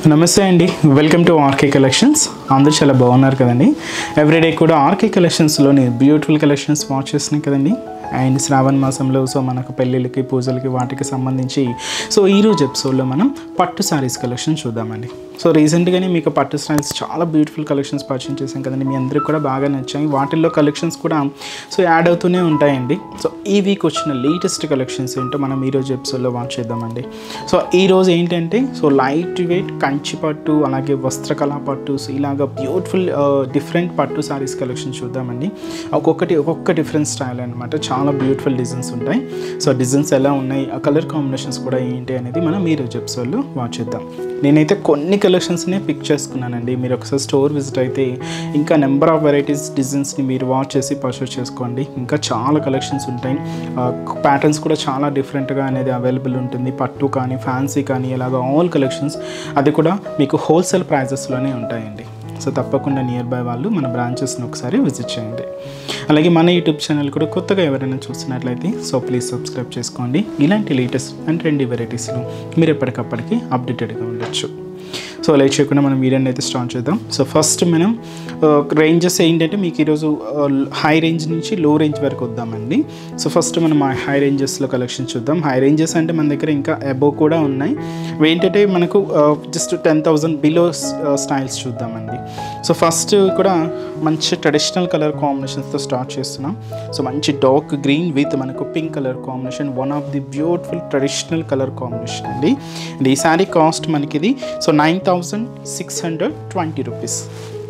నమస్తే అండి welcome to RK collections అందరూ చాలా బాగున్నారు కదండి ఎవ్రీడే కూడా ఆర్కే కలెక్షన్స్లోని బ్యూటిఫుల్ కలెక్షన్స్ వాచ్ చేస్తున్నాయి కదండి అండ్ శ్రావణ మాసంలో సో మనకు పెళ్ళిళ్ళకి పూజలకి వాటికి సంబంధించి సో ఈరోజు ఎపిసోడ్లో మనం పట్టు శారీస్ కలెక్షన్ చూద్దామండి సో రీసెంట్గానే మీకు పట్టు స్టైల్స్ చాలా బ్యూటిఫుల్ కలెక్షన్స్ పర్చేస్ చేశాం కదండి మీ అందరికి కూడా బాగా నచ్చాయి వాటిల్లో కలెక్షన్స్ కూడా సో యాడ్ అవుతూనే ఉంటాయండి సో ఈ వీక్ వచ్చిన లేటెస్ట్ కలెక్షన్స్ ఏంటో మనం ఈరోజు ఎపిసోడ్లో వాచ్ చేద్దామండి సో ఈరోజు ఏంటంటే సో లైట్ వెయిట్ కంచి పట్టు అలాగే వస్త్రకళా పట్టు సో ఇలాగ బ్యూటిఫుల్ డిఫరెంట్ పట్టు సారీస్ కలెక్షన్ చూద్దామండి ఒక్కొక్కటి ఒక్కొక్క డిఫరెంట్ స్టైల్ అనమాట చాలా బ్యూటిఫుల్ డిజైన్స్ ఉంటాయి సో డిజైన్స్ ఎలా ఉన్నాయి ఆ కలర్ కాంబినేషన్స్ కూడా ఏంటి అనేది మనం ఈరోజు ఎపిసోడ్లో వాచ్ చేద్దాం నేనైతే కొన్ని కలెక్షన్స్నే పిక్ చేసుకున్నానండి మీరు ఒకసారి స్టోర్ విజిట్ అయితే ఇంకా నెంబర్ ఆఫ్ వెరైటీస్ డిజైన్స్ని మీరు వాచ్ చేసి పర్చేస్ చేసుకోండి ఇంకా చాలా కలెక్షన్స్ ఉంటాయి ప్యాటర్న్స్ కూడా చాలా డిఫరెంట్గా అనేది అవైలబుల్ ఉంటుంది పట్టు కానీ ఫ్యాన్సీ కానీ ఇలాగ ఆల్ కలెక్షన్స్ అది కూడా మీకు హోల్సేల్ ప్రైజెస్లోనే ఉంటాయండి సో తప్పకుండా నియర్ బై వాళ్ళు మన బ్రాంచెస్ని ఒకసారి విజిట్ చేయండి అలాగే మన యూట్యూబ్ ఛానల్ కూడా కొత్తగా ఎవరైనా చూస్తున్నట్లయితే సో ప్లీజ్ సబ్స్క్రైబ్ చేసుకోండి ఇలాంటి లేటెస్ట్ అండ్ ట్రెండీ వెరైటీస్లో మీరు ఎప్పటికప్పటికి అప్డేటెడ్గా ఉండొచ్చు సో లైట్ చేయకుండా మనం వీడియోని అయితే స్టార్ట్ చేద్దాం సో ఫస్ట్ మనం రేంజెస్ ఏంటంటే మీకు ఈరోజు హై రేంజ్ నుంచి లో రేంజ్ వరకు వద్దామండి సో ఫస్ట్ మనం ఆ హై రేంజెస్లో కలెక్షన్ చూద్దాం హై రేంజెస్ అంటే మన దగ్గర ఇంకా అబోవ్ కూడా ఉన్నాయి ఏంటంటే మనకు just ten thousand below styles చూద్దామండి సో ఫస్ట్ కూడా మంచి ట్రెడిషనల్ కలర్ కాంబినేషన్స్తో స్టార్ట్ చేస్తున్నాం సో మంచి డార్క్ గ్రీన్ విత్ మనకు pink colour combination one of the beautiful traditional colour combination అండి అండ్ ఈ శారీ కాస్ట్ మనకి ఇది so nine thousand six hundred twenty rupees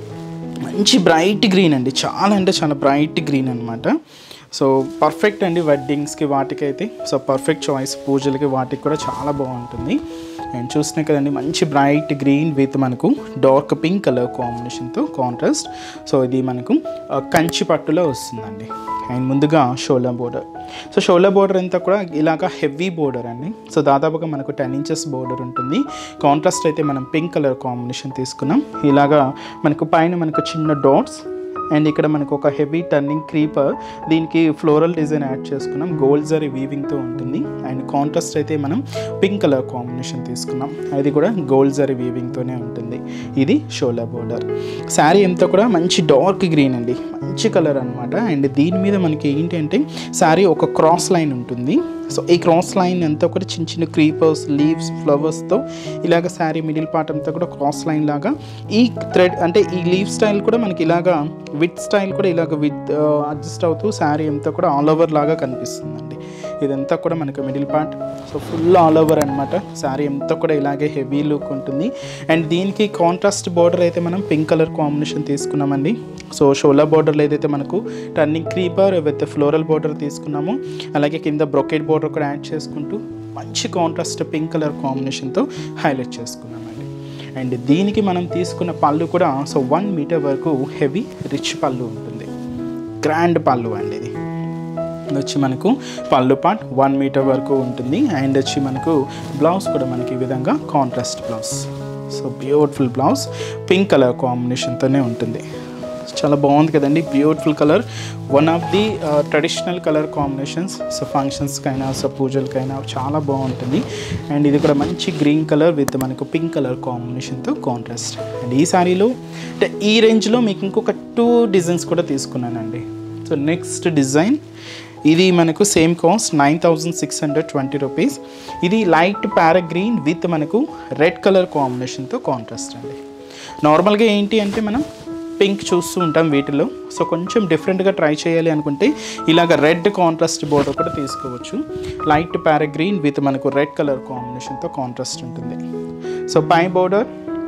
మంచి బ్రైట్ గ్రీన్ అండి చాలా అంటే చాలా బ్రైట్ గ్రీన్ అనమాట సో పర్ఫెక్ట్ అండి వెడ్డింగ్స్కి వాటికైతే సో పర్ఫెక్ట్ చాయిస్ పూజలకి వాటికి కూడా చాలా బాగుంటుంది అండ్ చూసినా కదండి మంచి బ్రైట్ గ్రీన్ విత్ మనకు డార్క్ పింక్ కలర్ కాంబినేషన్తో కాంట్రాస్ట్ సో ఇది మనకు ఆ, కంచి పట్టులో వస్తుందండి అండ్ ముందుగా షోలా బోర్డర్ సో షోలా బోర్డర్ అంతా కూడా ఇలాగ హెవీ బోర్డర్ అండి సో దాదాపుగా మనకు టెన్ ఇంచెస్ బోర్డర్ ఉంటుంది కాంట్రాస్ట్ అయితే మనం పింక్ కలర్ కాంబినేషన్ తీసుకున్నాం ఇలాగా మనకు పైన మనకు చిన్న డాట్స్ అండ్ ఇక్కడ మనకు ఒక హెవీ టర్నింగ్ క్రీపర్ దీనికి ఫ్లోరల్ డిజైన్ యాడ్ చేసుకున్నాం గోల్డ్ జరీ వీవింగ్తో ఉంటుంది అండ్ కాంట్రాస్ట్ అయితే మనం పింక్ కలర్ కాంబినేషన్ తీసుకున్నాం అది కూడా గోల్డ్ జరీ వీవింగ్తోనే ఉంటుంది ఇది షోలా బోర్డర్ శారీ అంతా కూడా మంచి డార్క్ గ్రీన్ అండి మంచి కలర్ అనమాట అండ్ దీని మీద మనకి ఏంటి అంటే శారీ ఒక క్రాస్ లైన్ ఉంటుంది సో ఈ క్రాస్ లైన్ అంతా కూడా చిన్న చిన్న క్రీపర్స్ లీవ్స్ ఫ్లవర్స్తో ఇలాగ శారీ మిడిల్ పార్ట్ అంతా కూడా క్రాస్ లైన్ లాగా ఈ థ్రెడ్ అంటే ఈ లీవ్ స్టైల్ కూడా మనకి ఇలాగా విత్ స్టైల్ కూడా ఇలాగ విత్ అడ్జస్ట్ అవుతూ శారీ అంతా కూడా ఆల్ ఓవర్ లాగా కనిపిస్తుందండి ఇదంతా కూడా మనకు middle part so full all over అనమాట శారీ అంతా కూడా ఇలాగే హెవీ లుక్ ఉంటుంది అండ్ దీనికి కాంట్రాస్ట్ బార్డర్ అయితే మనం పింక్ కలర్ కాంబినేషన్ తీసుకున్నామండి సో షోలా బార్డర్లో ఏదైతే మనకు turning creeper with floral border తీసుకున్నాము అలాగే కింద బ్రొకెట్ బార్డర్ కూడా యాడ్ చేసుకుంటూ మంచి కాంట్రాస్ట్ పింక్ కలర్ కాంబినేషన్తో హైలైట్ చేసుకున్నామండి అండ్ దీనికి మనం తీసుకున్న పళ్ళు కూడా సో వన్ మీటర్ వరకు హెవీ రిచ్ పళ్ళు ఉంటుంది గ్రాండ్ పళ్ళు అండి ఇది ఇది వచ్చి మనకు పళ్ళు పార్ట్ వన్ మీటర్ వరకు ఉంటుంది అండ్ వచ్చి మనకు బ్లౌజ్ కూడా మనకి ఈ విధంగా contrast blouse so beautiful blouse pink colour కాంబినేషన్తోనే ఉంటుంది చాలా బాగుంది కదండి beautiful colour one of the traditional colour combinations so ఫంక్షన్స్కైనా సో పూజలకైనా చాలా బాగుంటుంది అండ్ ఇది కూడా మంచి గ్రీన్ కలర్ విత్ మనకు పింక్ కలర్ కాంబినేషన్తో కాంట్రాస్ట్ అండ్ ఈ శారీలో అంటే ఈ రేంజ్లో మీకు ఇంకొక టూ డిజైన్స్ కూడా తీసుకున్నానండి సో నెక్స్ట్ డిజైన్ ఇది మనకు same cost nine thousand six hundred twenty rupees ఇది లైట్ పారాగ్రీన్ విత్ మనకు రెడ్ కలర్ కాంబినేషన్తో కాంట్రాస్ట్ అండి నార్మల్గా ఏంటి అంటే మనం పింక్ చూస్తూ ఉంటాం వీటిలో సో కొంచెం డిఫరెంట్గా ట్రై చేయాలి అనుకుంటే ఇలాగ రెడ్ కాంట్రాస్ట్ బోర్డర్ కూడా తీసుకోవచ్చు లైట్ పారాగ్రీన్ విత్ మనకు రెడ్ కలర్ కాంబినేషన్తో కాంట్రాస్ట్ ఉంటుంది సో పై బోర్డర్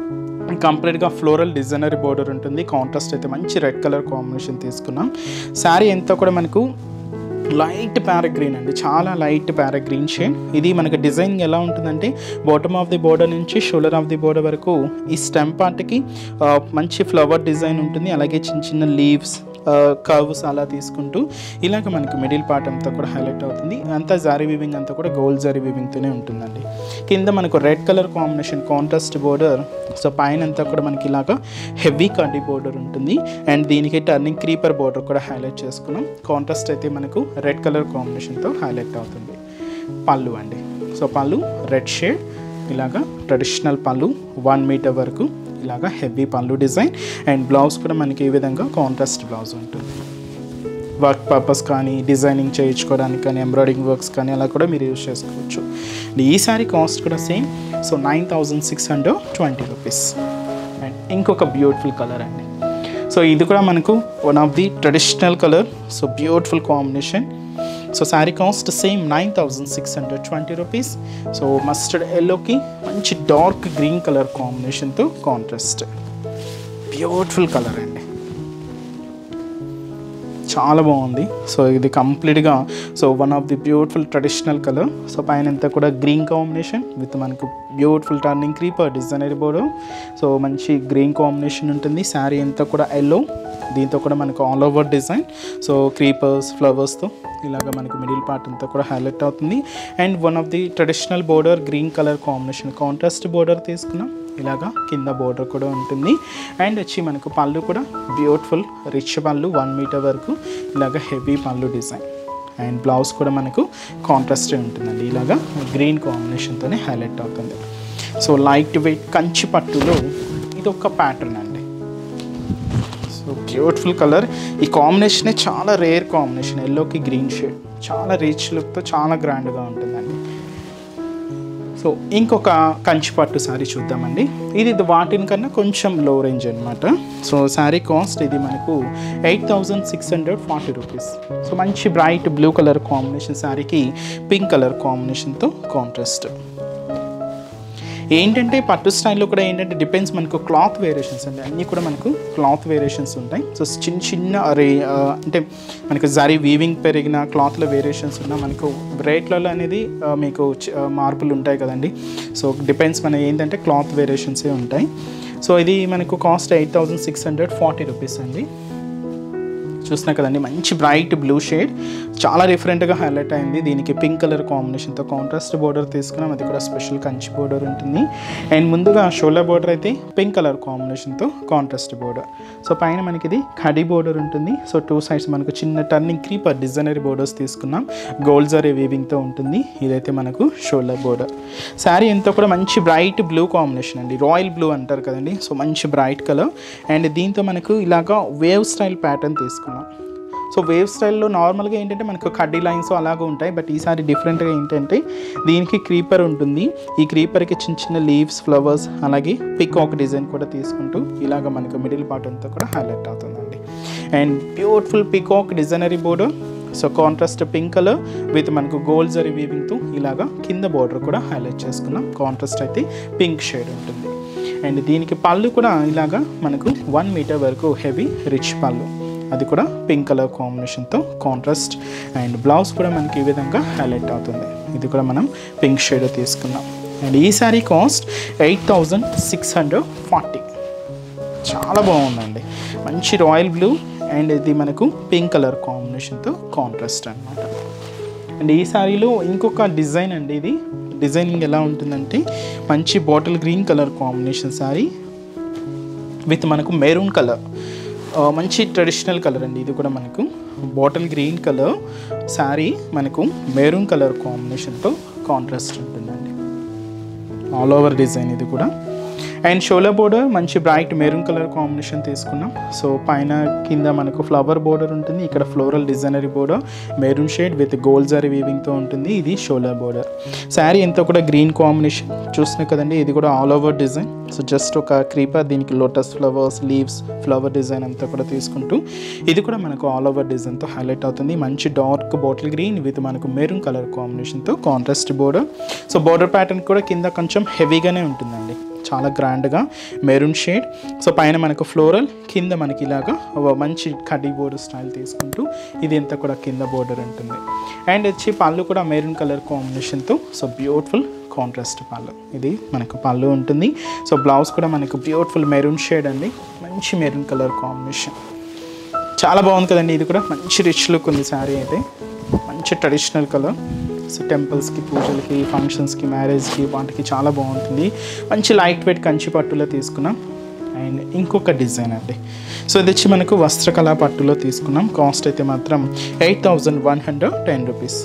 కంప్లీట్గా ఫ్లోరల్ డిజైనరీ బోర్డర్ ఉంటుంది కాంట్రాస్ట్ అయితే మంచి రెడ్ కలర్ కాంబినేషన్ తీసుకున్నాం శారీ ఎంత కూడా మనకు లైట్ ప్యారాగ్రీన్ అండి చాలా లైట్ ప్యారాగ్రీన్ షేడ్ ఇది మనకి డిజైన్ ఎలా ఉంటుందంటే బాటమ్ ఆఫ్ ది బోర్డర్ నుంచి షోల్డర్ ఆఫ్ ది బోర్డర్ వరకు ఈ స్టెమ్ పార్ట్కి మంచి ఫ్లవర్ డిజైన్ ఉంటుంది అలాగే చిన్న చిన్న లీవ్స్ కర్వ్స్ అలా తీసుకుంటూ ఇలాగ మనకి మిడిల్ పార్ట్ అంతా కూడా హైలైట్ అవుతుంది అంతా జారీ వీవింగ్ అంతా కూడా గోల్డ్ జారీ వీవింగ్తోనే ఉంటుందండి కింద మనకు red colour combination contrast border so పైన అంతా కూడా మనకి ఇలాగ హెవీ కడ్డీ బోర్డర్ ఉంటుంది అండ్ దీనికి టర్నింగ్ క్రీపర్ బోర్డర్ కూడా హైలైట్ చేసుకున్నాం కాంట్రాస్ట్ అయితే మనకు రెడ్ కలర్ కాంబినేషన్తో హైలైట్ అవుతుంది పళ్ళు అండి సో పళ్ళు రెడ్ షేడ్ ఇలాగా ట్రెడిషనల్ పళ్ళు వన్ మీటర్ వరకు ఇలాగా హెవీ పళ్ళు డిజైన్ అండ్ బ్లౌజ్ కూడా మనకి ఈ విధంగా కాంట్రాస్ట్ బ్లౌజ్ ఉంటుంది వర్క్ పర్పస్ కానీ డిజైనింగ్ చేయించుకోవడానికి కానీ ఎంబ్రాయిడింగ్ వర్క్స్ కానీ అలా కూడా మీరు యూజ్ చేసుకోవచ్చు అండ్ ఈ సారీ కాస్ట్ కూడా same so nine thousand six hundred twenty rupees and ఇంకొక బ్యూటిఫుల్ కలర్ అండి సో ఇది కూడా మనకు one of the traditional colour so beautiful combination so sari cost same nine thousand six hundred twenty rupees so mustard ఎల్లోకి మంచి dark green colour కాంబినేషన్తో contrast beautiful colour అండి చాలా బాగుంది సో ఇది కంప్లీట్గా so one of the beautiful traditional colour so పైన అంతా కూడా గ్రీన్ కాంబినేషన్ విత్ మనకు beautiful turning creeper designer border so మంచి గ్రీన్ కాంబినేషన్ ఉంటుంది శారీ అంతా కూడా ఎల్లో దీంతో కూడా మనకు all over design so creepers ఫ్లవర్స్తో ఇలాగ మనకు మిడిల్ పార్ట్ అంతా కూడా హైలైట్ అవుతుంది and one of the traditional border green colour combination contrast border తీసుకున్నాం ఇలాగా కింద బోర్డర్ కూడా ఉంటుంది అండ్ వచ్చి మనకు పళ్ళు కూడా బ్యూటిఫుల్ రిచ్ పళ్ళు వన్ మీటర్ వరకు ఇలాగ హెవీ పళ్ళు డిజైన్ అండ్ బ్లౌజ్ కూడా మనకు కాంట్రాస్టే ఉంటుందండి ఇలాగా గ్రీన్ కాంబినేషన్తోనే హైలైట్ అవుతుంది సో లైట్ వెయిట్ కంచి పట్టులో ఇది ఒక ప్యాటర్న్ అండి సో బ్యూటిఫుల్ కలర్ ఈ కాంబినేషనే చాలా రేర్ కాంబినేషన్ ఎల్లోకి గ్రీన్ షేడ్ చాలా రిచ్ లుక్తో చాలా గ్రాండ్గా ఉంటుందండి సో ఇంకొక కంచి పట్టు శారీ చూద్దామండి ఇది వాటిని కన్నా కొంచెం లో రేంజ్ అనమాట సో శారీ కాస్ట్ ఇది మనకు eight thousand six hundred forty rupees so మంచి బ్రైట్ బ్లూ కలర్ కాంబినేషన్ శారీకి పింక్ కలర్ కాంబినేషన్తో కాంట్రాస్ట్ ఏంటంటే పట్టు స్టైల్లో కూడా ఏంటంటే డిపెండ్స్ మనకు క్లాత్ వేరియేషన్స్ అండి అన్నీ కూడా మనకు క్లాత్ వేరియేషన్స్ ఉంటాయి సో చిన్న చిన్న రే ఆ, అంటే మనకు జరీ వీవింగ్ పెరిగిన క్లాత్లో వేరియేషన్స్ ఉన్న మనకు రేట్లలో అనేది ఆ, మీకు చి- ఆ, మార్పులు ఉంటాయి కదండి సో డిపెండ్స్ మన ఏంటంటే క్లాత్ వేరియేషన్సే ఉంటాయి సో ఇది మనకు cost eight thousand six hundred forty rupees అండి చూస్తున్నా కదండి మంచి బ్రైట్ బ్లూ షేడ్ చాలా డిఫరెంట్గా హైలైట్ అయింది దీనికి పింక్ కలర్ కాంబినేషన్తో కాంట్రాస్ట్ బోర్డర్ తీసుకున్నాం అది కూడా స్పెషల్ కంచి బోర్డర్ ఉంటుంది అండ్ ముందుగా షోలా బోర్డర్ అయితే పింక్ కలర్ కాంబినేషన్తో కాంట్రాస్ట్ బోర్డర్ సో పైన మనకి ఇది కడి బోర్డర్ ఉంటుంది సో టూ సైడ్స్ మనకు చిన్న టర్నింగ్ క్రీపర్ డిజైనరీ బోర్డర్స్ తీసుకున్నాం గోల్డ్ జరీ వీవింగ్తో ఉంటుంది ఇదైతే మనకు షోలా బోర్డర్ శారీ ఎంతో కూడా మంచి బ్రైట్ బ్లూ కాంబినేషన్ అండి రాయల్ బ్లూ అంటారు కదండి సో మంచి బ్రైట్ కలర్ అండ్ దీంతో మనకు ఇలాగా వేవ్ స్టైల్ ప్యాటర్న్ తీసుకున్నాం సో వేవ్ స్టైల్లో నార్మల్గా ఏంటంటే మనకు కడ్డీ లైన్స్ అలాగే ఉంటాయి బట్ ఈసారి డిఫరెంట్గా ఏంటంటే దీనికి క్రీపర్ ఉంటుంది ఈ క్రీపర్కి చిన్న చిన్న లీవ్స్ ఫ్లవర్స్ అలాగే పికాక్ డిజైన్ కూడా తీసుకుంటూ ఇలాగ మనకు మిడిల్ పార్ట్ అంతా కూడా హైలైట్ అవుతుందండి and beautiful peacock designer border so contrast pink colour with మనకు గోల్డ్ జరీ వీవింగ్తో ఇలాగా కింద బోర్డర్ కూడా హైలైట్ చేసుకున్నాం కాంట్రాస్ట్ అయితే పింక్ షేడ్ ఉంటుంది అండ్ దీనికి పళ్ళు కూడా ఇలాగా మనకు వన్ మీటర్ వరకు హెవీ రిచ్ పళ్ళు అది కూడా పింక్ కలర్ కాంబినేషన్తో కాంట్రాస్ట్ అండ్ బ్లౌజ్ కూడా మనకి ఈ విధంగా హైలైట్ అవుతుంది ఇది కూడా మనం పింక్ షేడ్ తీసుకున్నాం అండ్ ఈ sari cost eight thousand six hundred forty చాలా బాగుందండి మంచి రాయల్ బ్లూ అండ్ ఇది మనకు పింక్ కలర్ కాంబినేషన్తో కాంట్రాస్ట్ అన్నమాట అండ్ ఈ శారీలో ఇంకొక డిజైన్ అండి ఇది డిజైనింగ్ ఎలా ఉంటుందంటే మంచి bottle green colour combination sari with మనకు మెరూన్ కలర్ మంచి ట్రెడిషనల్ కలర్ అండి ఇది కూడా మనకు బాటిల్ గ్రీన్ కలర్ శారీ మనకు మెరూన్ కలర్ కాంబినేషన్తో కాంట్రాస్ట్ ఉంటుందండి ఆల్ ఓవర్ డిజైన్ ఇది కూడా అండ్ షోలా బోర్డర్ మంచి బ్రైట్ మెరూన్ కలర్ కాంబినేషన్ తీసుకున్నాం సో పైన కింద మనకు ఫ్లవర్ బోర్డర్ ఉంటుంది ఇక్కడ floral designer border maroon shade with gold zari వీవింగ్తో ఉంటుంది ఇది షోలా బోర్డర్ శారీ ఎంతో కూడా గ్రీన్ కాంబినేషన్ చూసిన కదండి ఇది కూడా all over design so just ఒక క్రీపర్ దీనికి lotus flowers leaves flower design అంతా కూడా తీసుకుంటూ ఇది కూడా మనకు ఆల్ ఓవర్ డిజైన్తో హైలైట్ అవుతుంది మంచి డార్క్ బాటిల్ గ్రీన్ విత్ మనకు మెరూన్ కలర్ కాంబినేషన్తో contrast border so border pattern కూడా కింద కొంచెం హెవీగానే ఉంటుందండి చాలా గ్రాండ్గా మెరూన్ షేడ్ సో పైన మనకు ఫ్లోరల్ కింద మనకి ఇలాగా ఒక మంచి కడ్డీ బోర్డర్ స్టైల్ తీసుకుంటూ ఇది అంతా కూడా కింద బోర్డర్ ఉంటుంది అండ్ వచ్చి పళ్ళు కూడా మెరూన్ కలర్ కాంబినేషన్తో సో బ్యూటిఫుల్ కాంట్రాస్ట్ పళ్ళు ఇది మనకు పళ్ళు ఉంటుంది సో బ్లౌజ్ కూడా మనకు బ్యూటిఫుల్ మెరూన్ షేడ్ అండి మంచి మెరూన్ కలర్ కాంబినేషన్ చాలా బాగుంది కదండి ఇది కూడా మంచి రిచ్ లుక్ ఉంది శారీ అయితే మంచి ట్రెడిషనల్ కలర్ సో టెంపుల్స్కి పూజలకి ఫంక్షన్స్కి మ్యారేజ్కి వాటికి చాలా బాగుంటుంది మంచి లైట్ వెయిట్ కంచి పట్టులో తీసుకున్నాం అండ్ ఇంకొక డిజైన్ అండి సో ఇది వచ్చి మనకు వస్త్రకళా పట్టులో తీసుకున్నాం కాస్ట్ అయితే మాత్రం eight thousand one hundred ten rupees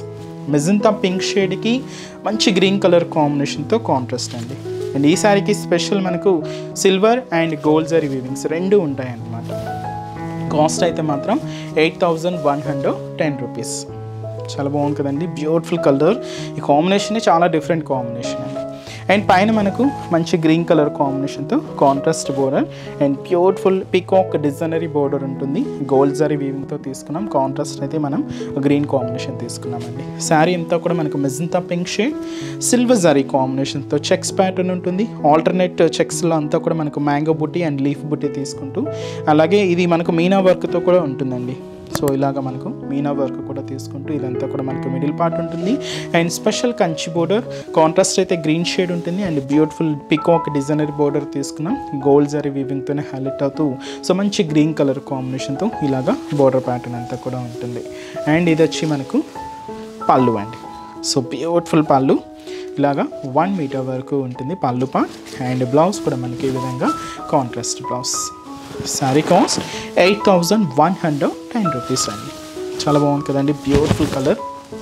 magenta pink షేడ్కి మంచి గ్రీన్ కలర్ కాంబినేషన్తో కాంట్రాస్ట్ అండి అండ్ ఈ శారీకి స్పెషల్ మనకు silver and gold zari weavings రెండు ఉంటాయి అన్నమాట కాస్ట్ అయితే మాత్రం eight thousand one hundred ten rupees చాలా బాగుంది కదండి బ్యూటిఫుల్ కలర్ ఈ కాంబినేషన్ చాలా డిఫరెంట్ కాంబినేషన్ అండి అండ్ పైన మనకు మంచి గ్రీన్ కలర్ కాంబినేషన్తో contrast border and beautiful peacock designer border ఉంటుంది గోల్డ్ జరీ వీవింగ్తో తీసుకున్నాం కాంట్రాస్ట్ అయితే మనం గ్రీన్ కాంబినేషన్ తీసుకున్నామండి శారీ అంతా కూడా మనకు magenta pink shade silver zari కాంబినేషన్తో చెక్స్ ప్యాటర్న్ ఉంటుంది ఆల్టర్నేట్ చెక్స్లో అంతా కూడా మనకు మ్యాంగో బుట్టి అండ్ లీఫ్ బుట్టి తీసుకుంటూ అలాగే ఇది మనకు మీనా వర్క్తో కూడా ఉంటుందండి సో ఇలాగ మనకు మీనా వర్క్ కూడా తీసుకుంటూ ఇదంతా కూడా మనకు మిడిల్ పార్ట్ ఉంటుంది and special Kanchi border contrast అయితే గ్రీన్ షేడ్ ఉంటుంది and beautiful peacock designer border తీసుకున్నాం గోల్డ్ జరీ వీవింగ్తోనే హైలైట్ అవుతూ సో మంచి గ్రీన్ కలర్ కాంబినేషన్తో ఇలాగా బోర్డర్ ప్యాటర్న్ అంతా కూడా ఉంటుంది అండ్ ఇది వచ్చి మనకు పళ్ళు అండి సో బ్యూటిఫుల్ పళ్ళు ఇలాగా వన్ మీటర్ వరకు ఉంటుంది పళ్ళు పార్ట్ అండ్ బ్లౌజ్ కూడా మనకి ఈ విధంగా contrast blouse sari cost eight thousand one hundred ten rupees అండి చాలా బాగుంది కదండి బ్యూటిఫుల్ కలర్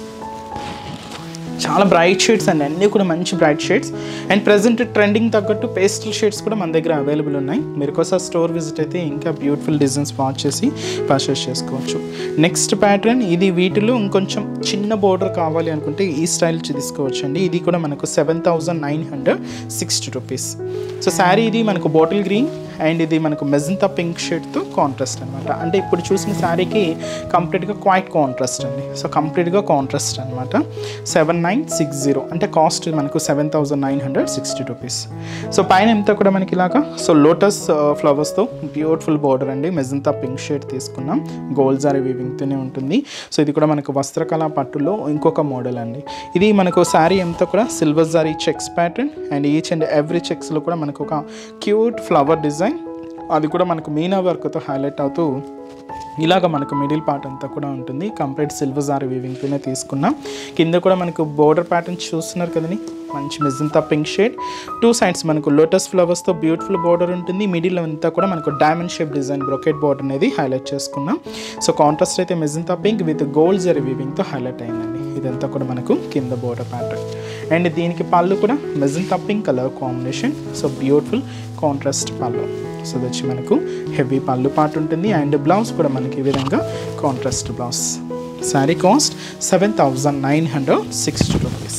చాలా బ్రైట్ షేడ్స్ అండి అన్నీ కూడా మంచి bright shades and present trending తగ్గట్టు పేస్టల్ షేడ్స్ కూడా మన దగ్గర అవైలబుల్ ఉన్నాయి మీరు ఒకసారి స్టోర్ విజిట్ అయితే ఇంకా బ్యూటిఫుల్ డిజైన్స్ వాచ్ చేసి పర్చేస్ చేసుకోవచ్చు నెక్స్ట్ ప్యాటర్న్ ఇది వీటిలో ఇంకొంచెం చిన్న బోర్డర్ కావాలి అనుకుంటే ఈ స్టైల్ తీసుకోవచ్చు అండి ఇది కూడా మనకు seven thousand nine hundred sixty rupees so sari ఇది మనకు బాటిల్ గ్రీన్ అండ్ ఇది మనకు మెజంతా పింక్ షేడ్తో కాంట్రాస్ట్ అనమాట అంటే ఇప్పుడు చూసిన శారీకి కంప్లీట్గా క్వైట్ కాంట్రాస్ట్ అండి సో కంప్లీట్గా కాంట్రాస్ట్ అనమాట సెవెన్ నైన్ సిక్స్ జీరో అంటే కాస్ట్ మనకు seven thousand nine hundred sixty rupees so పైన ఎంత కూడా మనకి ఇలాగా సో లోటస్ ఫ్లవర్స్తో బ్యూటిఫుల్ బార్డర్ అండి మెజంతా పింక్ షేడ్ తీసుకున్నాం గోల్డ్ జారీ వీవింగ్తోనే ఉంటుంది సో ఇది కూడా మనకు వస్త్రకళ పట్టులో ఇంకొక మోడల్ అండి ఇది మనకు శారీ అంతా కూడా silver zari checks pattern and each and every చెక్స్లో కూడా మనకు ఒక క్యూట్ ఫ్లవర్ డిజైన్ అది కూడా మనకు మీనా వర్క్తో హైలైట్ అవుతూ ఇలాగ మనకు మిడిల్ పార్ట్ అంతా కూడా ఉంటుంది కంప్లీట్ సిల్వర్ జారీ వీవింగ్తోనే తీసుకున్నాం కింద కూడా మనకు బోర్డర్ ప్యాటర్న్ చూస్తున్నారు కదండి మంచి magenta pink shade two sides మనకు లోటస్ ఫ్లవర్స్తో బ్యూటిఫుల్ బార్డర్ ఉంటుంది మిడిల్ అంతా కూడా మనకు diamond shape design brocade border అనేది హైలైట్ చేసుకున్నాం సో కాంట్రాస్ట్ అయితే magenta pink with gold zari వీవింగ్తో హైలైట్ అయిందండి ఇదంతా కూడా మనకు కింద బోర్డర్ ప్యాటర్న్ అండ్ దీనికి పళ్ళు కూడా magenta pink colour combination so beautiful contrast పళ్ళు సో ఇది వచ్చి మనకు హెవీ పళ్ళు పార్ట్ ఉంటుంది అండ్ బ్లౌజ్ కూడా మనకి ఈ విధంగా contrast blouse sari cost seven thousand nine hundred sixty rupees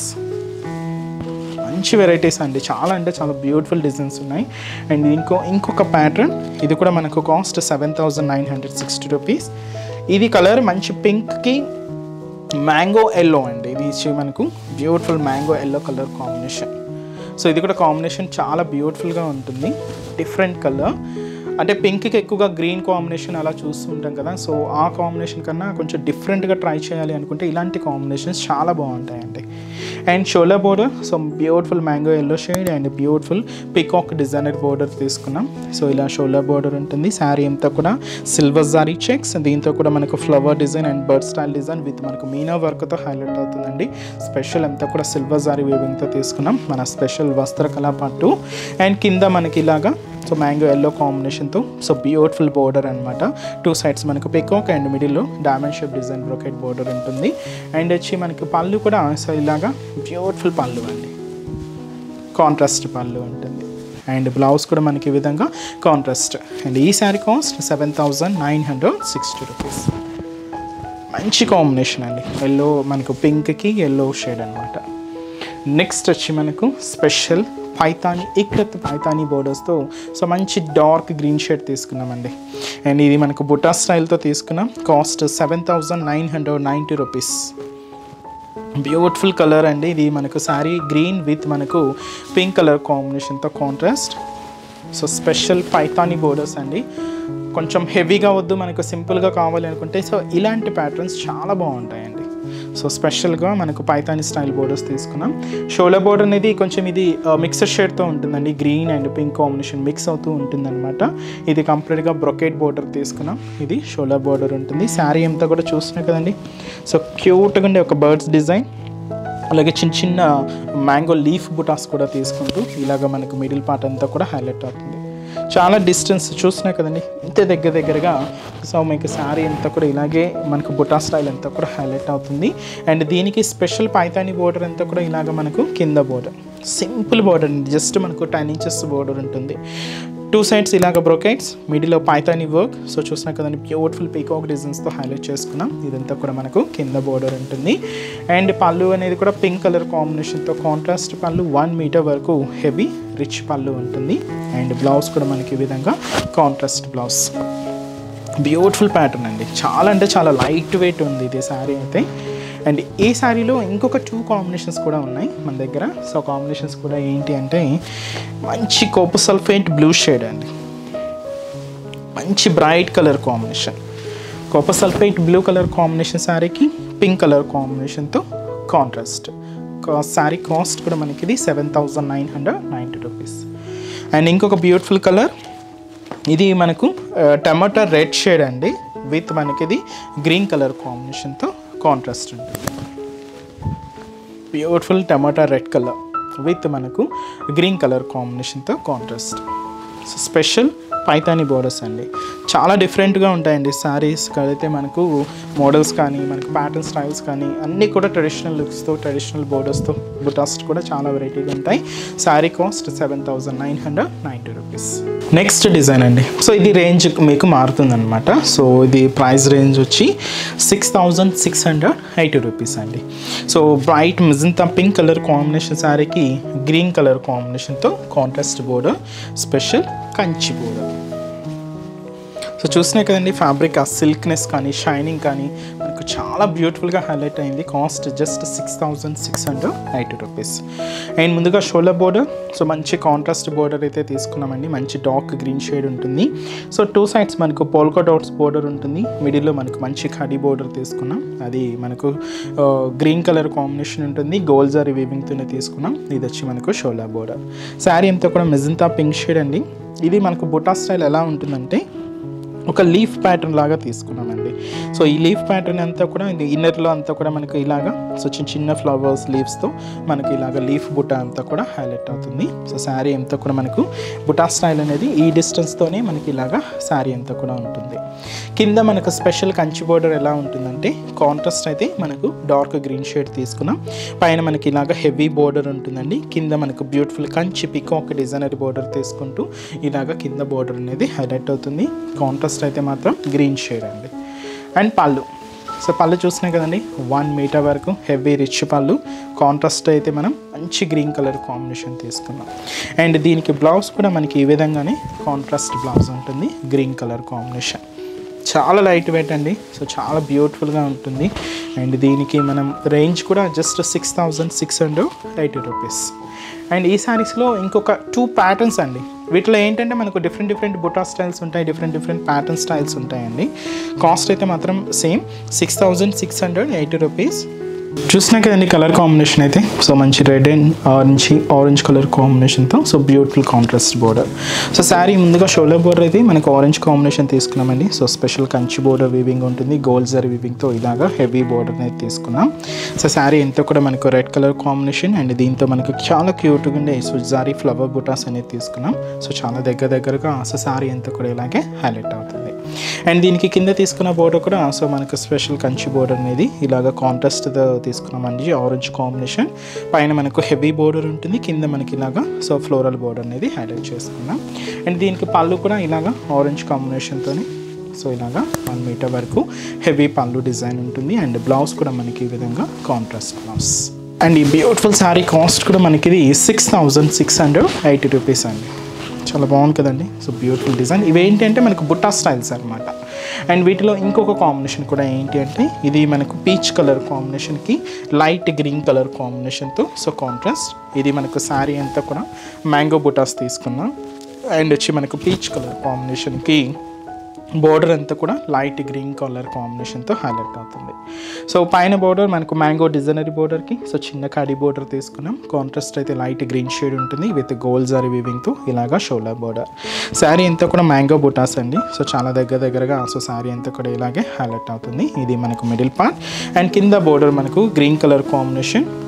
మంచి వెరైటీస్ అండి చాలా అంటే చాలా బ్యూటిఫుల్ డిజైన్స్ ఉన్నాయి అండ్ ఇంకో ఇంకొక ప్యాటర్న్ ఇది కూడా మనకు cost seven thousand nine hundred sixty rupees ఇది కలర్ మంచి పింక్కి మ్యాంగో ఎల్లో అండి ఇది ఇచ్చి మనకు beautiful mango yellow colour combination so ఇది కూడా కాంబినేషన్ చాలా బ్యూటిఫుల్గా ఉంటుంది డిఫరెంట్ కలర్ అంటే పింక్కి ఎక్కువగా గ్రీన్ కాంబినేషన్ అలా చూస్తుంటాం కదా సో ఆ కాంబినేషన్ కన్నా కొంచెం డిఫరెంట్గా ట్రై చేయాలి అనుకుంటే ఇలాంటి కాంబినేషన్స్ చాలా బాగుంటాయండి అండ్ షోలా border so beautiful mango yellow shade and beautiful peacock designer border తీసుకున్నాం సో ఇలా షోలా బోర్డర్ ఉంటుంది శారీ అంతా కూడా సిల్వర్ జారీ చెక్స్ దీంతో కూడా మనకు flower design and bird style design with మనకు మీనా వర్క్తో హైలైట్ అవుతుందండి స్పెషల్ అంతా కూడా సిల్వర్ జారీ వేవింగ్తో తీసుకున్నాం మన స్పెషల్ వస్త్రకళ పట్టు అండ్ కింద మనకి ఇలాగా సో మ్యాంగో ఎల్లో కాంబినేషన్తో సో బ్యూటిఫుల్ బోర్డర్ అనమాట టూ సైడ్స్ మనకు పికాక్ అండ్ మిడిల్లో diamond shape design brocade border ఉంటుంది అండ్ వచ్చి మనకి పళ్ళు కూడా సో ఇలాగా బ్యూటిఫుల్ పళ్ళు అండి కాంట్రాస్ట్ పళ్ళు ఉంటుంది అండ్ బ్లౌజ్ కూడా మనకి ఈ విధంగా కాంట్రాస్ట్ అండ్ ఈ sari cost seven thousand nine hundred sixty rupees మంచి కాంబినేషన్ అండి ఎల్లో మనకు పింక్కి ఎల్లో షేడ్ అనమాట నెక్స్ట్ వచ్చి మనకు స్పెషల్ పైతాని ఇక్కత్ పైతాని బోర్డర్స్తో సో మంచి డార్క్ గ్రీన్ షేడ్ తీసుకున్నామండి అండ్ ఇది మనకు బుటా స్టైల్తో తీసుకున్నాం cost seven thousand nine hundred ninety rupees beautiful colour అండి ఇది మనకు శారీ గ్రీన్ విత్ మనకు పింక్ కలర్ కాంబినేషన్తో contrast so special Paithani borders అండి కొంచెం హెవీగా వద్దు మనకు సింపుల్గా కావాలి అనుకుంటే సో ఇలాంటి ప్యాటర్న్స్ చాలా బాగుంటాయండి సో స్పెషల్గా మనకు పైతాని స్టైల్ బోర్డర్స్ తీసుకున్నాం షోలా బోర్డర్ అనేది కొంచెం ఇది మిక్సర్ షేడ్తో ఉంటుందండి green and pink combination mix అవుతూ ఉంటుందన్నమాట ఇది కంప్లీట్గా బ్రొకేట్ బోర్డర్ తీసుకున్నాం ఇది షోలా బోర్డర్ ఉంటుంది శారీ అంతా కూడా చూస్తున్నాయి కదండి సో క్యూట్గా ఉండే ఒక బర్డ్స్ డిజైన్ అలాగే చిన్న చిన్న మ్యాంగో లీఫ్ బుటాస్ కూడా తీసుకుంటూ ఇలాగ మనకు మిడిల్ పార్ట్ అంతా కూడా హైలైట్ అవుతుంది చాలా డిస్టెన్స్ చూసినా కదండి ఇంత దగ్గర దగ్గరగా సో మీకు శారీ అంతా కూడా ఇలాగే మనకు బుటా స్టైల్ అంతా కూడా హైలైట్ అవుతుంది అండ్ దీనికి స్పెషల్ పైతాని బోర్డర్ అంతా కూడా ఇలాగ మనకు కింద బోర్డర్ సింపుల్ బోర్డర్ అండి జస్ట్ మనకు టెన్ ఇంచెస్ బోర్డర్ ఉంటుంది టూ సైడ్స్ ఇలాగ బ్రోకెట్స్ మిడిల్లో పైతాని వర్క్ సో చూసినా కదండి బ్యూటిఫుల్ పీకాక్ డిజైన్స్తో హైలైట్ చేసుకున్నాం ఇదంతా కూడా మనకు కింద బోర్డర్ ఉంటుంది అండ్ పళ్ళు అనేది కూడా పింక్ కలర్ కాంబినేషన్తో కాంట్రాస్ట్ పళ్ళు వన్ మీటర్ వరకు హెవీ రిచ్ పళ్ళు ఉంటుంది అండ్ బ్లౌజ్ కూడా మనకి ఈ విధంగా కాంట్రాస్ట్ బ్లౌజ్ బ్యూటిఫుల్ ప్యాటర్న్ అండి చాలా అంటే చాలా లైట్ వెయిట్ ఉంది ఇది శారీ అయితే అండ్ ఈ శారీలో ఇంకొక టూ కాంబినేషన్స్ కూడా ఉన్నాయి మన దగ్గర సో కాంబినేషన్స్ కూడా ఏంటి అంటే మంచి కోప సల్ఫేట్ బ్లూ షేడ్ అండి మంచి bright colour combination copper sulphate blue colour combination శారీకి పింక్ కలర్ కాంబినేషన్తో కాంట్రాస్ట్ శారీ కాస్ట్ కూడా మనకి ఇది seven thousand nine hundred ninety rupees and ఇంకొక బ్యూటిఫుల్ కలర్ ఇది మనకు టమాటా రెడ్ షేడ్ అండి విత్ మనకి ఇది గ్రీన్ కలర్ కాంబినేషన్తో కాంట్రాస్ట్ ఉంటుంది బ్యూటిఫుల్ టమాటా రెడ్ కలర్ విత్ మనకు గ్రీన్ కలర్ కాంబినేషన్తో contrast so special Paithani borders అండి చాలా డిఫరెంట్గా ఉంటాయండి శారీస్ అయితే మనకు మోడల్స్ కానీ మనకు ప్యాటర్న్ స్టైల్స్ కానీ అన్నీ కూడా ట్రెడిషనల్ లుక్స్తో ట్రెడిషనల్ బోర్డర్స్తో బుటాస్ కూడా చాలా వెరైటీగా ఉంటాయి sari cost seven thousand nine hundred ninety rupees next design అండి సో ఇది రేంజ్ మీకు మారుతుందన్నమాట సో ఇది ప్రైస్ రేంజ్ వచ్చి six thousand six hundred eighty rupees అండి so bright magenta pink colour combination శారీకి గ్రీన్ కలర్ కాంబినేషన్తో contrast border special Kanchi border so చూసినాయి కదండి ఫ్యాబ్రిక్ ఆ సిల్క్నెస్ కానీ షైనింగ్ కానీ మనకు చాలా బ్యూటిఫుల్గా హైలైట్ అయింది cost just six thousand six hundred eighty rupees and ముందుగా షోలర్ బోర్డర్ సో మంచి కాంట్రాస్ట్ బోర్డర్ అయితే తీసుకున్నామండి మంచి డార్క్ గ్రీన్ షేడ్ ఉంటుంది సో టూ సైడ్స్ మనకు పోల్కో డాట్స్ బోర్డర్ ఉంటుంది మిడిల్లో మనకు మంచి కడి బోర్డర్ తీసుకున్నాం అది మనకు గ్రీన్ కలర్ కాంబినేషన్ ఉంటుంది గోల్డ్ జారీ వీవింగ్తోనే తీసుకున్నాం ఇది వచ్చి మనకు షోలా బోర్డర్ శారీ అంతా కూడా మెజంతా పింక్ షేడ్ అండి ఇది మనకు బుటా స్టైల్ ఎలా ఉంటుందంటే ఒక లీఫ్ ప్యాటర్న్ లాగా తీసుకున్నామండి సో ఈ లీఫ్ ప్యాటర్న్ అంతా కూడా ఇది ఇన్నర్లో అంతా కూడా మనకు ఇలాగా సో చిన్న చిన్న ఫ్లవర్స్ లీవ్స్తో మనకి ఇలాగ లీఫ్ బుటా అంతా కూడా హైలైట్ అవుతుంది సో శారీ అంతా కూడా మనకు బుటా స్టైల్ అనేది ఈ డిస్టెన్స్తోనే మనకి ఇలాగా శారీ అంతా కూడా ఉంటుంది కింద మనకు స్పెషల్ కంచి బోర్డర్ ఎలా ఉంటుందంటే కాంట్రాస్ట్ అయితే మనకు డార్క్ గ్రీన్ షేడ్ తీసుకున్నాం పైన మనకి ఇలాగ హెవీ బోర్డర్ ఉంటుందండి కింద మనకు beautiful Kanchi peacock designer border తీసుకుంటూ ఇలాగ కింద బోర్డర్ అనేది హైలైట్ అవుతుంది కాంట్రాస్ట్ అయితే మాత్రం గ్రీన్ షేడ్ అండి అండ్ పళ్ళు సో పళ్ళు చూసినాయి కదండి వన్ మీటర్ వరకు హెవీ రిచ్ పళ్ళు కాంట్రాస్ట్ అయితే మనం మంచి గ్రీన్ కలర్ కాంబినేషన్ తీసుకున్నాం అండ్ దీనికి బ్లౌజ్ కూడా మనకి ఈ విధంగానే కాంట్రాస్ట్ బ్లౌజ్ ఉంటుంది గ్రీన్ కలర్ కాంబినేషన్ చాలా లైట్ వెయిట్ అండి సో చాలా బ్యూటిఫుల్గా ఉంటుంది అండ్ దీనికి మనం రేంజ్ కూడా just six thousand six hundred eighty rupees and ఈ శారీస్లో ఇంకొక టూ ప్యాటర్న్స్ అండి వీటిలో ఏంటంటే మనకు డిఫరెంట్ డిఫరెంట్ బుటా స్టైల్స్ ఉంటాయి డిఫరెంట్ డిఫరెంట్ ప్యాటర్న్ స్టైల్స్ ఉంటాయండి కాస్ట్ అయితే మాత్రం same six thousand six hundred eighty rupees చూసినా కదండి కలర్ కాంబినేషన్ అయితే సో మంచి red and orange orange colour కాంబినేషన్తో so beautiful contrast border so sari ముందుగా షోల్డర్ బోర్డర్ అయితే మనకు ఆరెంజ్ కాంబినేషన్ తీసుకున్నామండి so special Kanchi border weaving ఉంటుంది గోల్డ్ జర్ వీవింగ్తో ఇలాగా హెవీ బోర్డర్ అయితే తీసుకున్నాం సో శారీ ఎంతో కూడా మనకు రెడ్ కలర్ కాంబినేషన్ అండ్ దీంతో మనకు చాలా క్యూట్గా ఉండే సుజారీ ఫ్లవర్ బుటాస్ అనేది తీసుకున్నాం సో చాలా దగ్గర దగ్గరగా సో శారీ ఎంతో కూడా ఇలాగే హైలైట్ అవుతుంది అండ్ దీనికి కింద తీసుకున్న బోర్డర్ కూడా సో మనకు స్పెషల్ కంచి బోర్డర్ అనేది ఇలాగ కాంట్రాస్ట్తో తీసుకున్నామండి ఆరెంజ్ కాంబినేషన్ పైన మనకు హెవీ బోర్డర్ ఉంటుంది కింద మనకి ఇలాగా సో ఫ్లోరల్ బోర్డర్ అనేది హైలైట్ చేసుకున్నాం అండ్ దీనికి పళ్ళు కూడా ఇలాగా ఆరెంజ్ కాంబినేషన్తోనే సో ఇలాగా వన్ మీటర్ వరకు హెవీ పళ్ళు డిజైన్ ఉంటుంది అండ్ బ్లౌజ్ కూడా మనకి ఈ విధంగా కాంట్రాస్ట్ బ్లౌజ్ అండ్ ఈ బ్యూటిఫుల్ శారీ కాస్ట్ కూడా మనకి ఇది six thousand six hundred eighty rupees అండి చాలా బాగుంది కదండి సో బ్యూటిఫుల్ డిజైన్ ఇవి ఏంటి అంటే మనకు బుట్టా స్టైల్స్ అనమాట అండ్ వీటిలో ఇంకొక కాంబినేషన్ కూడా ఏంటి అంటే ఇది మనకు పీచ్ కలర్ కాంబినేషన్కి లైట్ గ్రీన్ కలర్ కాంబినేషన్తో సో కాంట్రాస్ట్ ఇది మనకు శారీ అంతా కూడా మ్యాంగో బుటాస్ తీసుకున్నాం అండ్ వచ్చి మనకు పీచ్ కలర్ కాంబినేషన్కి బోర్డర్ అంతా కూడా లైట్ గ్రీన్ కలర్ కాంబినేషన్తో హైలైట్ అవుతుంది సో పైన బోర్డర్ మనకు మ్యాంగో డిజైనరీ బోర్డర్కి సో చిన్న కాడి బోర్డర్ తీసుకున్నాం కాంట్రాస్ట్ అయితే లైట్ గ్రీన్ షేడ్ ఉంటుంది విత్ గోల్డ్ జారీ వీవింగ్తో ఇలాగా షోల్డర్ బోర్డర్ శారీ అంతా కూడా మ్యాంగో బుటాస్ అండి సో చాలా దగ్గర దగ్గరగా సో శారీ అంతా కూడా ఇలాగే హైలైట్ అవుతుంది ఇది మనకు మిడిల్ పార్ట్ అండ్ కింద బోర్డర్ మనకు green colour combination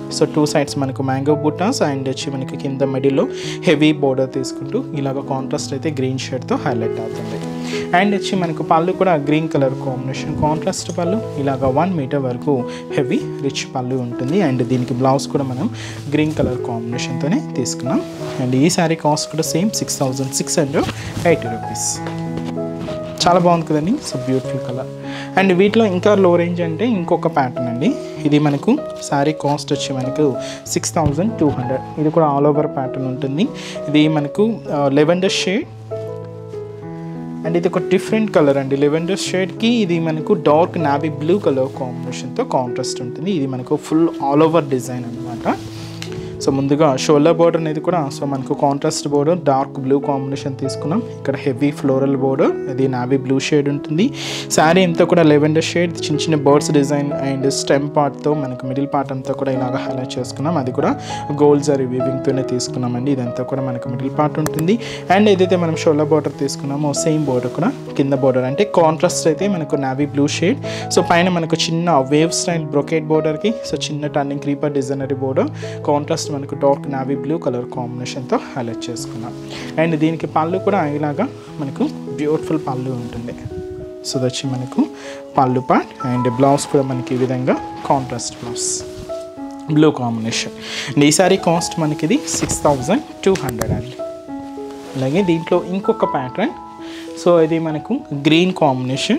so two sides మనకు మ్యాంగో బుటాస్ అండ్ వచ్చి మనకి కింద మిడిల్లో హెవీ బోర్డర్ తీసుకుంటూ ఇలాగ కాంట్రాస్ట్ అయితే గ్రీన్ షేడ్తో హైలైట్ అవుతుంది అండ్ వచ్చి మనకు పళ్ళు కూడా గ్రీన్ కలర్ కాంబినేషన్ కాంట్రాస్ట్ పళ్ళు ఇలాగ వన్ మీటర్ వరకు హెవీ రిచ్ పళ్ళు ఉంటుంది అండ్ దీనికి బ్లౌజ్ కూడా మనం గ్రీన్ కలర్ కాంబినేషన్తోనే తీసుకున్నాం అండ్ ఈ శారీ కాస్ట్ కూడా same six thousand six hundred eighty rupees చాలా బాగుంది కదండి సో బ్యూటిఫుల్ కలర్ అండ్ వీటిలో ఇంకా లో రేంజ్ అంటే ఇంకొక ప్యాటర్న్ అండి ఇది మనకు శారీ కాస్ట్ వచ్చి మనకు సిక్స్ థౌజండ్ టూ హండ్రెడ్ ఇది కూడా ఆల్ ఓవర్ ప్యాటర్న్ ఉంటుంది ఇది మనకు లెవెండర్ షేడ్ అండ్ ఇది ఒక డిఫరెంట్ కలర్ అండి లెవెండర్ షేడ్కి ఇది మనకు డార్క్ నావీ బ్లూ కలర్ కాంబినేషన్తో కాంట్రాస్ట్ ఉంటుంది ఇది మనకు ఫుల్ ఆల్ ఓవర్ డిజైన్ అనమాట సో ముందుగా షోల్డర్ బోర్డర్ అనేది కూడా సో మనకు contrast border dark blue combination తీసుకున్నాం ఇక్కడ హెవీ ఫ్లోరల్ బోర్డర్ ఇది నావీ బ్లూ షేడ్ ఉంటుంది శారీ అంతా కూడా లెవెండర్ షేడ్ చిన్న చిన్న బర్డ్స్ డిజైన్ అండ్ స్టెమ్ పార్ట్తో మనకు మిడిల్ పార్ట్ అంతా కూడా ఇలాగ హైలైట్ చేసుకున్నాం అది కూడా గోల్డ్ జరీ వీవింగ్తోనే తీసుకున్నామండి ఇదంతా కూడా మనకు మిడిల్ పార్ట్ ఉంటుంది అండ్ ఏదైతే మనం షోల్డర్ బోర్డర్ తీసుకున్నామో సేమ్ బోర్డర్ కూడా కింద బోర్డర్ అంటే కాంట్రాస్ట్ అయితే మనకు నావీ బ్లూ షేడ్ సో పైన మనకు చిన్న వేవ్ స్టైల్ బ్రొకేట్ బోర్డర్కి సో చిన్న టర్నింగ్ క్రీపర్ డిజైనరీ బోర్డర్ కాంట్రాస్ట్ మనకు డార్క్ నావీ బ్లూ కలర్ కాంబినేషన్తో హైలైట్ చేసుకున్నాం అండ్ దీనికి పళ్ళు కూడా ఇలాగా మనకు బ్యూటిఫుల్ పళ్ళు ఉంటుంది సో ఇది వచ్చి మనకు పళ్ళు పార్ట్ అండ్ బ్లౌజ్ కూడా మనకి ఈ విధంగా కాంట్రాస్ట్ బ్లౌజ్ బ్లూ కాంబినేషన్ ఈ సారీ కాస్ట్ మనకి ఇది సిక్స్ థౌజండ్ టూ హండ్రెడ్ అండి అలాగే దీంట్లో ఇంకొక ప్యాటర్న్ సో ఇది మనకు green combination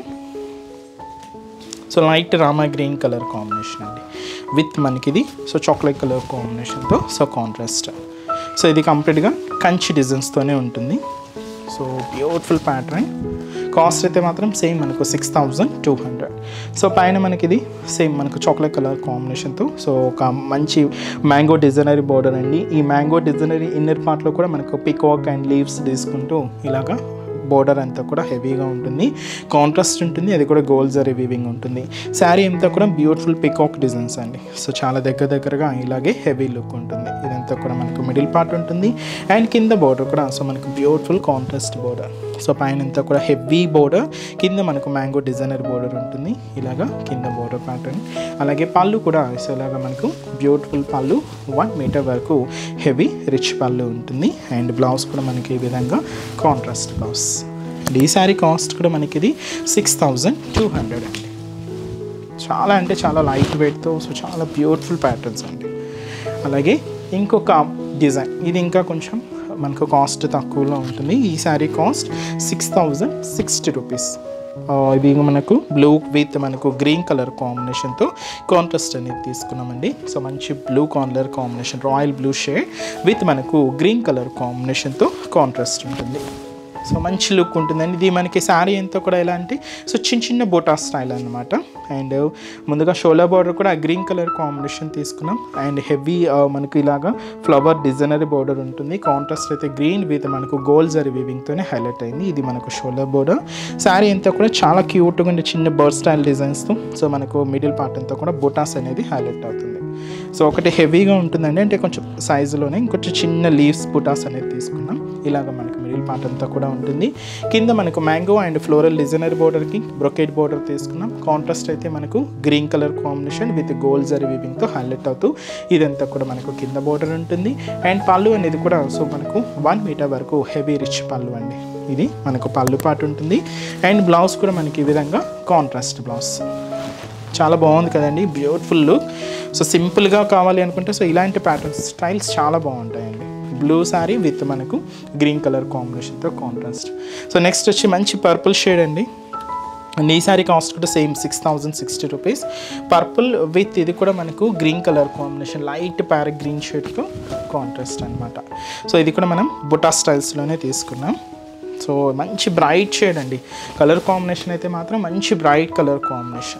so light Rama green colour combination అండి విత్ మనకి ఇది సో చాక్లెట్ కలర్ కాంబినేషన్తో సో కాంట్రాస్ట్ సో ఇది కంప్లీట్గా కంచి డిజైన్స్తోనే ఉంటుంది సో బ్యూటిఫుల్ ప్యాటర్న్ కాస్ట్ అయితే మాత్రం సేమ్ మనకు six thousand two hundred so పైన మనకి ఇది సేమ్ మనకు చాక్లెట్ కలర్ కాంబినేషన్తో సో ఒక మంచి మ్యాంగో డిజైనరీ బోర్డర్ అండి ఈ మ్యాంగో డిజైనరీ ఇన్నర్ పార్ట్లో కూడా మనకు పికాక్ అండ్ లీవ్స్ తీసుకుంటూ ఇలాగా బోర్డర్ అంతా కూడా హెవీగా ఉంటుంది కాంట్రాస్ట్ ఉంటుంది అది కూడా గోల్డ్ జరీ వీవింగ్ ఉంటుంది శారీ అంతా కూడా బ్యూటిఫుల్ పికాక్ డిజైన్స్ అండి సో చాలా దగ్గర దగ్గరగా ఇలాగే హెవీ లుక్ ఉంటుంది ఇదంతా కూడా మనకు మిడిల్ పార్ట్ ఉంటుంది అండ్ కింద బోర్డర్ కూడా సో మనకు బ్యూటిఫుల్ కాంట్రాస్ట్ బోర్డర్ సో పైన అంతా కూడా హెవీ బోర్డర్ కింద మనకు మ్యాంగో డిజైనర్ బోర్డర్ ఉంటుంది ఇలాగా కింద బోర్డర్ ప్యాటర్న్ అలాగే పళ్ళు కూడా సో ఇలాగా మనకు బ్యూటిఫుల్ పళ్ళు వన్ మీటర్ వరకు హెవీ రిచ్ పళ్ళు ఉంటుంది అండ్ బ్లౌజ్ కూడా మనకి ఈ విధంగా కాంట్రాస్ట్ బ్లౌజ్ అండ్ ఈ శారీ కాస్ట్ కూడా మనకి ఇది సిక్స్ థౌజండ్ టూ హండ్రెడ్ అండి చాలా అంటే చాలా లైట్ వెయిట్తో సో చాలా బ్యూటిఫుల్ ప్యాటర్న్స్ అండి అలాగే ఇంకొక డిజైన్ ఇది ఇంకా కొంచెం మనకు కాస్ట్ తక్కువలో ఉంటుంది ఈ sari cost six thousand sixty rupees ఇది మనకు బ్లూ విత్ మనకు గ్రీన్ కలర్ కాంబినేషన్తో కాంట్రాస్ట్ అనేది తీసుకున్నామండి సో మంచి blue colour combination royal blue shade with మనకు గ్రీన్ కలర్ కాంబినేషన్తో కాంట్రాస్ట్ ఉంటుంది సో మంచి లుక్ ఉంటుందండి ఇది మనకి శారీ అంతా కూడా ఎలా అంటే సో చిన్న చిన్న బోటా స్టైల్ అనమాట అండ్ ముందుగా షోలా బార్డర్ కూడా గ్రీన్ కలర్ కాంబినేషన్ తీసుకున్నాం అండ్ హెవీ మనకు ఇలాగా ఫ్లవర్ డిజైనరీ బార్డర్ ఉంటుంది కాంట్రాస్ట్ అయితే గ్రీన్ విత్ మనకు గోల్డ్ జరీ వీవింగ్తోనే హైలైట్ అయింది ఇది మనకు షోలా బార్డర్ శారీ అంతా కూడా చాలా క్యూట్గా ఉండే చిన్న బర్డ్ స్టైల్ డిజైన్స్తో సో మనకు మిడిల్ పార్ట్ అంతా కూడా బొటాస్ అనేది హైలైట్ అవుతుంది సో ఒకటి హెవీగా ఉంటుందండి అంటే కొంచెం సైజులోనే ఇంకొంచెం చిన్న లీవ్స్ బుటాస్ అనేది తీసుకున్నాం ఇలాగ మనకు మిడిల్ పార్ట్ అంతా కూడా ఉంటుంది కింద మనకు మ్యాంగో అండ్ ఫ్లోరల్ డిజైనర్ బోర్డర్కి బ్రొకేట్ బోర్డర్ తీసుకున్నాం కాంట్రాస్ట్ అయితే మనకు green colour combination with gold zari వీవింగ్తో హైలైట్ అవుతూ ఇదంతా కూడా మనకు కింద బోర్డర్ ఉంటుంది అండ్ పళ్ళు అనేది కూడా సో మనకు వన్ మీటర్ వరకు హెవీ రిచ్ పళ్ళు అండి ఇది మనకు పళ్ళు పాటు ఉంటుంది అండ్ బ్లౌజ్ కూడా మనకి ఈ విధంగా కాంట్రాస్ట్ బ్లౌజ్ చాలా బాగుంది కదండి బ్యూటిఫుల్ లుక్ సో సింపుల్గా కావాలి అనుకుంటే సో ఇలాంటి ప్యాటర్న్స్ స్టైల్స్ చాలా బాగుంటాయండి బ్లూ శారీ విత్ మనకు గ్రీన్ కలర్ కాంబినేషన్తో కాంట్రాస్ట్ సో నెక్స్ట్ వచ్చి మంచి పర్పుల్ షేడ్ అండి అండ్ ఈ శారీ కాస్ట్ కూడా same six thousand sixty rupees purple with ఇది కూడా మనకు green colour combination light parrot green షేడ్తో కాంట్రాస్ట్ అనమాట సో ఇది కూడా మనం బుటా స్టైల్స్లోనే తీసుకున్నాం సో మంచి బ్రైట్ షేడ్ అండి కలర్ కాంబినేషన్ అయితే మాత్రం మంచి bright colour combination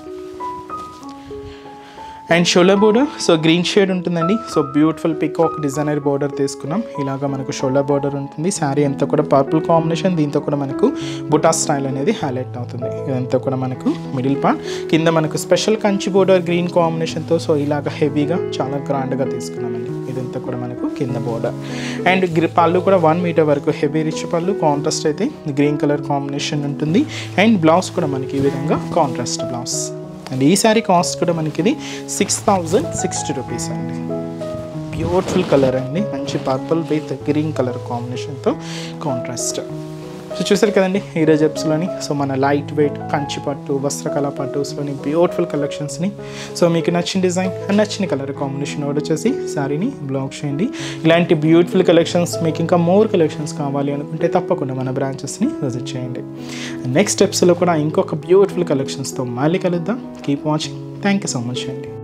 and shoulder border so green shade ఉంటుందండి so beautiful peacock designer border తీసుకున్నాం ఇలాగా మనకు షోలర్ బోర్డర్ ఉంటుంది శారీ అంతా కూడా పర్పుల్ కాంబినేషన్ దీంతో కూడా మనకు బుటా స్టైల్ అనేది హైలైట్ అవుతుంది ఇదంతా కూడా మనకు మిడిల్ పార్ట్ కింద మనకు స్పెషల్ కంచి బోర్డర్ గ్రీన్ కాంబినేషన్తో సో ఇలాగ హెవీగా చాలా గ్రాండ్గా తీసుకున్నామండి ఇదంతా కూడా మనకు కింద బోర్డర్ అండ్ గ్రి పళ్ళు కూడా వన్ మీటర్ వరకు హెవీ రిచ్ పళ్ళు కాంట్రాస్ట్ అయితే గ్రీన్ కలర్ కాంబినేషన్ ఉంటుంది అండ్ బ్లౌజ్ కూడా మనకి ఈ విధంగా కాంట్రాస్ట్ బ్లౌజ్ అండ్ ఈ శారీ కాస్ట్ కూడా మనకి ఇది సిక్స్ థౌజండ్ సిక్స్టీ రూపీస్ అండి బ్యూటిఫుల్ కలర్ అండి మంచి పర్పుల్ విత్ గ్రీన్ కలర్ కాంబినేషన్తో కాంట్రాస్ట్ సో చూసారు కదండి ఈరోజు ఎప్స్లోని సో మన లైట్ వెయిట్ కంచి పట్టు వస్త్రకళ పట్టుస్లోని బ్యూటిఫుల్ కలెక్షన్స్ని సో మీకు నచ్చిన డిజైన్ అండ్ నచ్చిన కలర్ కాంబినేషన్ ఆర్డర్ చేసి శారీని బ్లాక్ చేయండి ఇలాంటి బ్యూటిఫుల్ కలెక్షన్స్ మీకు ఇంకా మోర్ కలెక్షన్స్ కావాలి అనుకుంటే తప్పకుండా మన బ్రాంచెస్ని విజిట్ చేయండి నెక్స్ట్ స్టెప్స్లో కూడా ఇంకొక బ్యూటిఫుల్ కలెక్షన్స్తో మళ్ళీ కలుద్దాం keep watching thank you so much అండి